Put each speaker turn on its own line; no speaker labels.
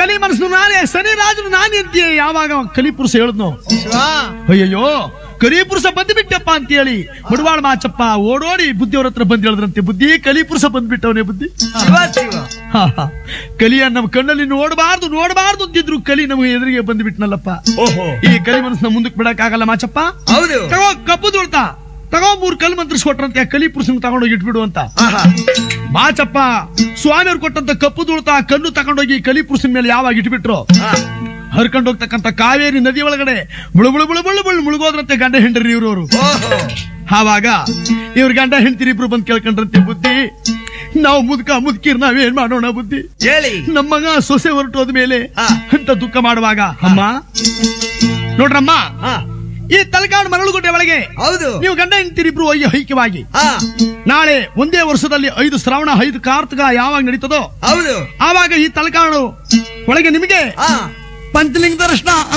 ಕಲಿ ಮನಸ್ಸು ನಾನೇ ಶನಿ ರಾಜನು ನಾನೇ ಅಂತೀಯ ಯಾವಾಗ ಕಲಿಪುರುಷ ಹೇಳಿದ್ನು
ಶಿವ
ಅಯ್ಯಯ್ಯೋ ಕಲಿಪುರುಷ ಬಂದ್ಬಿಟ್ಟಪ್ಪ ಅಂತ ಹೇಳಿ ಮುಡವಾಳ ಮಾಚಪ್ಪ ಓಡೋಡಿ ಬುದ್ಧಿಯವ್ರ ಹತ್ರ ಬಂದ್ ಹೇಳಿದ್ರಂತೆ ಬುದ್ಧಿ ಕಲಿಪುರುಷ ಬಂದ್ಬಿಟ್ಟವನೇ ಬುದ್ಧಿ
ಶಿವ ಶಿವ
ಹಾ, ಹಾ. ಕಲಿಯ ನಮ್ಮ ಕಣ್ಣಲ್ಲಿ ನೋಡಬಾರ್ದು ನೋಡಬಾರ್ದು ಅಂತಿದ್ರು ಕಲಿ ನಮಗೆ ಎದುರಿಗೆ ಬಂದ್ಬಿಟ್ನಲ್ಲಪ್ಪ
ಓಹೋ
ಈ ಕಲಿ ಮನಸ್ಸನ್ನ ಮುಂದಕ್ಕೆ ಬಿಡಕ್ಕಾಗಲ್ಲ ಮಾಚಪ್ಪ
ಹೌದು
ತಗೋ ಕಪ್ಪು ತುಳ್ತಾ ತಗೋ ಮೂರ್ ಕಲ್ ಮಂತ್ರಿಸ್ಕೊಟ್ರಂತೆ ಆ ಕಲಿ ಪುರುಷನ್ ತಗೊಂಡೋಗಿ ಇಟ್ಬಿಡು ಅಂತ
ಆಹಾ
ಮಾಚಪ್ಪ ಸ್ವಾಮಿಯವ್ರು ಕೊಟ್ಟಂತ ಕಪ್ಪು ತುಳ್ತಾ ಕಲ್ಲು ತಗೊಂಡೋಗಿ ಕಲಿ ಪುರುಷನ ಮೇಲೆ ಯಾವಾಗ ಇಟ್ಬಿಟ್ರು
ಹಾ.
ಹರ್ಕೊಂಡು ಹೋಗ್ತಕ್ಕಂತ ಕಾವೇರಿ ನದಿ ಒಳಗಡೆ ಮುಳು ಮುಳು ಮುಳು ಮುಳು ಮುಳು ಮುಳುಗೋದ್ರಂತೆ ಗಂಡ ಹೆಂಡ್ರಿ ಇವ್ರವ್ರು
ಓಹೋ
ಆವಾಗ ಇವ್ರ ಗಂಡ ಹೆಂಡ್ತಿರಿ ಇಬ್ರು ಬಂದ್ ಕೇಳ್ಕೊಂಡ್ರಂತೆ ಬುದ್ಧಿ ನಾವು ಮುದ್ಕ ಮುದ್ಕಿರ್ ನಾವೇನ್ ಮಾಡೋಣ ಬುದ್ಧಿ
ಹೇಳಿ
ನಮ್ಮ ಮಗ ಸೊಸೆ ಹೊರಟೋದ ಮೇಲೆ
ಹಾ.
ಅಂತ ದುಃಖ ಮಾಡುವಾಗ ಅಮ್ಮ ನೋಡ್ರಮ್ಮ
ಹಾ
ಈ ತಲಕಾಡು ಮರಳುಗುಡ್ಡೆ ಒಳಗೆ
ಹೌದು
ನೀವು ಗಂಡ ಹೆಂಡ್ತಿರಿಬ್ರು ಅಯ್ಯ ಐಕ್ಯವಾಗಿ
ಹಾ
ನಾಳೆ ಒಂದೇ ವರ್ಷದಲ್ಲಿ ಐದು ಶ್ರಾವಣ ಐದು ಕಾರ್ತಿಕ ಯಾವಾಗ ನಡೀತದೋ
ಹೌದು
ಆವಾಗ ಈ ತಲಕಾಡು ಒಳಗೆ ನಿಮಗೆ
ಹಾ
ಪಂಚಲಿಂಗ ದರ್ಶನ